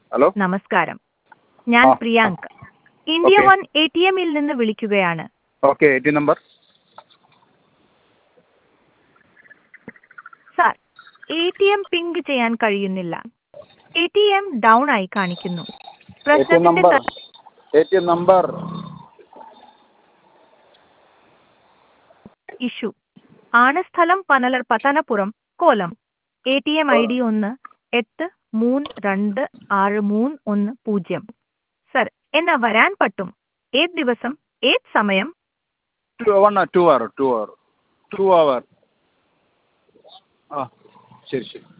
Hello നമസ്കാരം ഞാൻ ആ. Priyank India okay. One A T എമ്മിൽ നിന്ന് വിളിക്കുകയാണ് okay A T number sir A T M ping ചെയ്യാൻ കഴിയുന്നില്ല എ ടി എം ഡൗൺ ആയി കാണിക്കുന്നു എ ടി എം പ്രശ്നത്തിന്റെ നമ്പർ ത- A T M number issue ആണ് സ്ഥലം പനലർ Pathanapuram Kollam A T M I D ഒന്ന് എട്ട് മൂന്ന് രണ്ട് ആറ് മൂന്ന് ഒന്ന് പൂജ്യം സർ എന്നാ വരാൻ പറ്റും ഏത് ദിവസം ഏത് സമയം two one two hour two hour two hour ആ ശരി ശരി